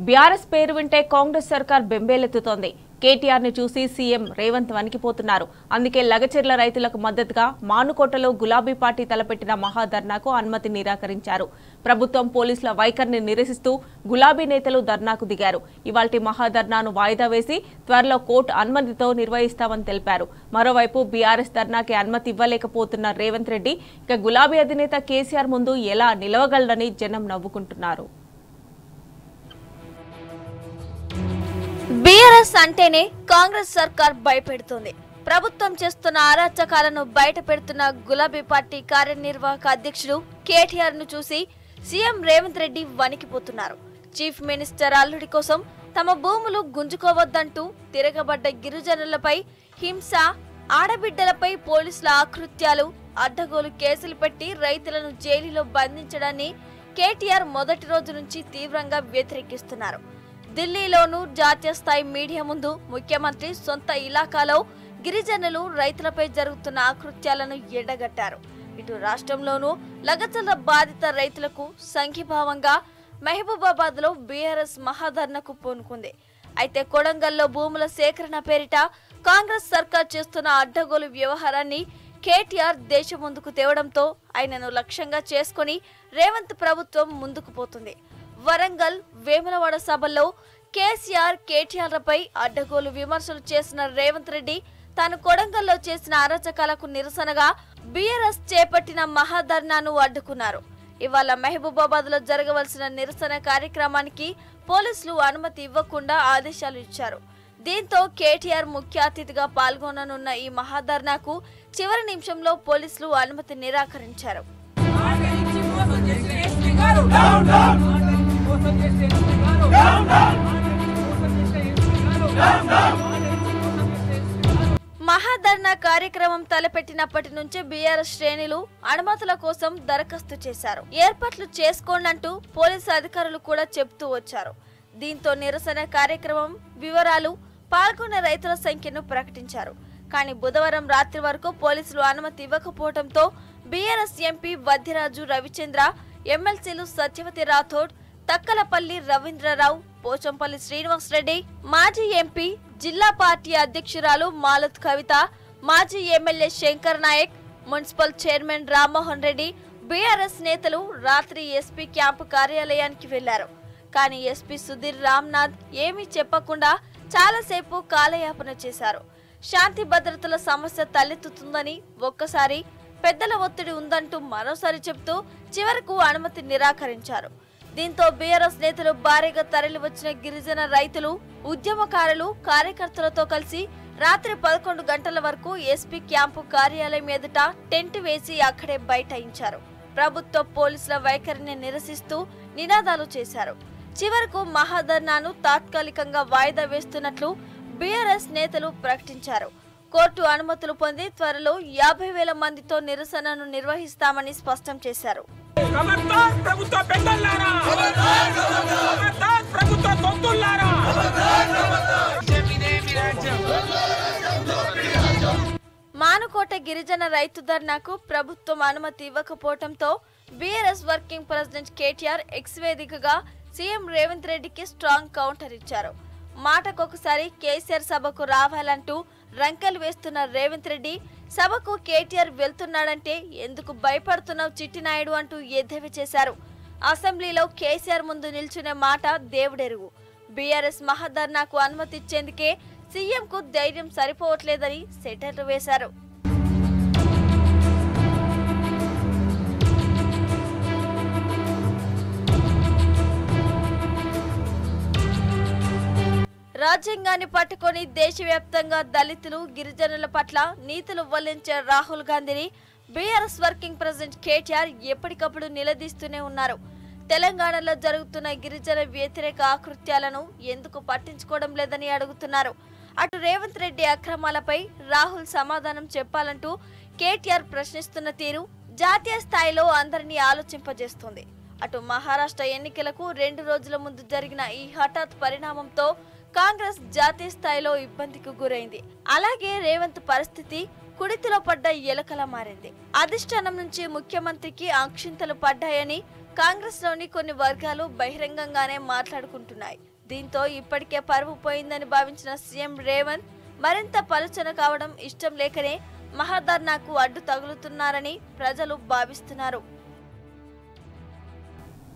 BRS పేరు వింటే కాంగ్రెస్ సర్కార్ బెంబేలెత్తుతోంది కేటీఆర్ ని చూసి సీఎం రేవంత్ వణికిపోతున్నారు అందుకే లగచెర్ల రైతులకు మద్దతుగా మానుకోటలో గులాబీ పార్టీ తలపెట్టిన మహాధర్నాకు అనుమతి నిరాకరించారు ప్రభుత్వం పోలీసుల వైఖరిని నిరసిస్తూ గులాబీ నేతలు ధర్నాకు దిగారు ఇవాల్టి మహాధర్నాను వాయిదా వేసి త్వరలో కోర్టు అనుమతితో నిర్వహిస్తామని తెలిపారు మరోవైపు బీఆర్ఎస్ ధర్నాకి అనుమతి ఇవ్వలేకపోతున్న రేవంత్ రెడ్డి ఇక గులాబీ అధినేత కేసీఆర్ ముందు ఎలా నిలవగలరని జనం నవ్వుకుంటున్నారు బీఆర్ఎస్ అంటేనే కాంగ్రెస్ సర్కార్ భయపెడుతుంది ప్రభుత్వం చేస్తున్న అరాచకాలను బయట పెడుతున్న గులాబీ పార్టీ కార్యనిర్వాహక అధ్యక్షుడు కేటీఆర్ ను చూసి సీఎం రేవంత్ రెడ్డి వణికిపోతున్నారు చీఫ్ మినిస్టర్ అల్లుడి కోసం తమ భూములు గుంజుకోవద్దంటూ తిరగబడ్డ గిరిజనులపై హింస ఆడబిడ్డలపై పోలీసుల ఆకృత్యాలు అడ్డగోలు కేసులు పెట్టి రైతులను జైలులో బంధించడాన్ని కేటీఆర్ మొదటి రోజు నుంచి తీవ్రంగా వ్యతిరేకిస్తున్నారు ఢిల్లీలోనూ జాతీయ స్థాయి మీడియా ముందు ముఖ్యమంత్రి సొంత ఇలాకాలో గిరిజనులు రైతులపై జరుగుతున్న ఆకృత్యాలను ఎండగట్టారు ఇటు రాష్ట్రంలోనూ లగచల బాధిత రైతులకు సంఘీభావంగా మహబూబాబాద్ లో బీఆర్ఎస్ మహాధర్నకు పూనుకుంది అయితే కొడంగల్లో భూముల సేకరణ పేరిట కాంగ్రెస్ సర్కార్ చేస్తున్న అడ్డగోలు వ్యవహారాన్ని కేటీఆర్ దేశం ముందుకు తేవడంతో ఆయనను లక్ష్యంగా చేసుకుని రేవంత్ ప్రభుత్వం ముందుకు పోతుంది వరంగల్ వేములవాడ సభల్లో కేసీఆర్ కేటీఆర్లపై అడ్డగోలు విమర్శలు చేసిన రేవంత్ రెడ్డి తాను కొడంగల్లో చేసిన అరాచకాలకు నిరసనగా బీఆర్ఎస్ చేపట్టిన మహాధర్నాను అడ్డుకున్నారు ఇవాళ మహబూబాబాద్ లో జరగవలసిన నిరసన కార్యక్రమానికి పోలీసులు అనుమతి ఇవ్వకుండా ఆదేశాలు ఇచ్చారు దీంతో కేటీఆర్ ముఖ్య అతిథిగా పాల్గొననున్న ఈ మహాధర్నాకు చివరి నిమిషంలో పోలీసులు అనుమతి నిరాకరించారు మహాధర్నా కార్యక్రమం తలపెట్టినప్పటి నుంచే బీఆర్ఎస్ శ్రేణులు అనుమతుల కోసం దరఖాస్తు చేశారు ఏర్పాట్లు చేసుకోండంటూ పోలీసు అధికారులు కూడా చెబుతూ వచ్చారు దీంతో నిరసన కార్యక్రమం వివరాలు పాల్గొన్న రైతుల సంఖ్యను ప్రకటించారు కానీ బుధవారం రాత్రి వరకు పోలీసులు అనుమతి ఇవ్వకపోవడంతో బీఆర్ఎస్ ఎంపీ వద్దిరాజు రవిచంద్ర ఎమ్మెల్సీలు సత్యవతి రాథోడ్ తక్కలపల్లి రవీంద్రరావు పోచంపల్లి శ్రీనివాసరెడ్డి మాజీ ఎంపీ జిల్లా పార్టీ అధ్యక్షురాలు మాలత్ కవిత మాజీ MLA Shankar Nayak municipal chairman Rammohan Reddy BRS నేతలు రాత్రి ఎస్పీ క్యాంపు కార్యాలయానికి వెళ్లారు కానీ ఎస్పీ సుధీర్ రామ్నాథ్ ఏమీ చెప్పకుండా చాలాసేపు కాలయాపన చేశారు శాంతి భద్రతల సమస్య తలెత్తుతుందని ఒక్కసారి పెద్దల ఒత్తిడి ఉందంటూ మరోసారి చెప్తూ చివరకు అనుమతి నిరాకరించారు దీంతో బీఆర్ఎస్ నేతలు భారీగా తరలి వచ్చిన గిరిజన రైతులు ఉద్యమకారులు కార్యకర్తలతో కలిసి రాత్రి పదకొండు గంటల వరకు ఎస్పీ క్యాంపు కార్యాలయం ఎదుట టెంట్ వేసి అక్కడే బైఠాయించారు ప్రభుత్వ పోలీసుల వైఖరిని నిరసిస్తూ నినాదాలు చేశారు చివరకు మహాధర్నాను తాత్కాలికంగా వాయిదా వేస్తున్నట్లు బీఆర్ఎస్ నేతలు ప్రకటించారు కోర్టు అనుమతులు పొంది త్వరలో యాభై వేల మందితో నిరసనను నిర్వహిస్తామని స్పష్టం చేశారు ఖబర్దార్ ప్రభుత్వ పెద్దలారా ఖబర్దార్ ప్రభుత్వ తొత్తులారా మానుకోట గిరిజన రైతు ధర్నాకు ప్రభుత్వం అనుమతి ఇవ్వకపోవడంతో BRS working president KTR X వేదికగా సీఎం రేవంత్ రెడ్డికి స్ట్రాంగ్ కౌంటర్ ఇచ్చారు మాటకొకసారి కేసీఆర్ సభకు రావాలంటూ రంకెలు వేస్తున్న రేవంత్ రెడ్డి సభకు కేటీఆర్ వెళ్తున్నాడంటే ఎందుకు భయపడుతున్నావు చిట్టినాయుడు అంటూ ఎద్దేవి చేశారు అసెంబ్లీలో కేసీఆర్ ముందు నిల్చునే మాట దేవుడెరుగు బీఆర్ఎస్ మహాధర్నాకు అనుమతి ఇచ్చేందుకే సీఎంకు ధైర్యం సరిపోవట్లేదని సెటర్లు వేశారు రాజ్యాంగాన్ని పట్టుకొని దేశవ్యాప్తంగా దళితులు గిరిజనుల పట్ల నీతులు వల్లించే రాహుల్ గాంధీని బీఆర్ఎస్ వర్కింగ్ ప్రెసిడెంట్ కేటీఆర్ ఎప్పటికప్పుడు నిలదీస్తూనే ఉన్నారు తెలంగాణలో జరుగుతున్న గిరిజన వ్యతిరేక ఆకృత్యాలను ఎందుకు పట్టించుకోవడం లేదని అడుగుతున్నారు అటు రేవంత్ రెడ్డి అక్రమాలపై రాహుల్ సమాధానం చెప్పాలంటూ కేటీఆర్ ప్రశ్నిస్తున్న తీరు జాతీయ స్థాయిలో అందరినీ ఆలోచింపజేస్తుంది అటు మహారాష్ట్ర ఎన్నికలకు రెండు రోజుల ముందు జరిగిన ఈ హఠాత్ పరిణామంతో కాంగ్రెస్ జాతీయ స్థాయిలో ఇబ్బందికి గురైంది అలాగే రేవంత్ పరిస్థితి కుడితిలో పడ్డ ఎలకలా మారింది అధిష్టానం నుంచి ముఖ్యమంత్రికి అక్షింతలు పడ్డాయని కాంగ్రెస్ లోని కొన్ని వర్గాలు బహిరంగంగానే మాట్లాడుకుంటున్నాయి దీంతో ఇప్పటికే పరువు పోయిందని భావించిన సీఎం రేవంత్ మరింత పలుచన కావడం ఇష్టం లేకనే మహాధర్నాకు అడ్డు తగులుతున్నారని ప్రజలు భావిస్తున్నారు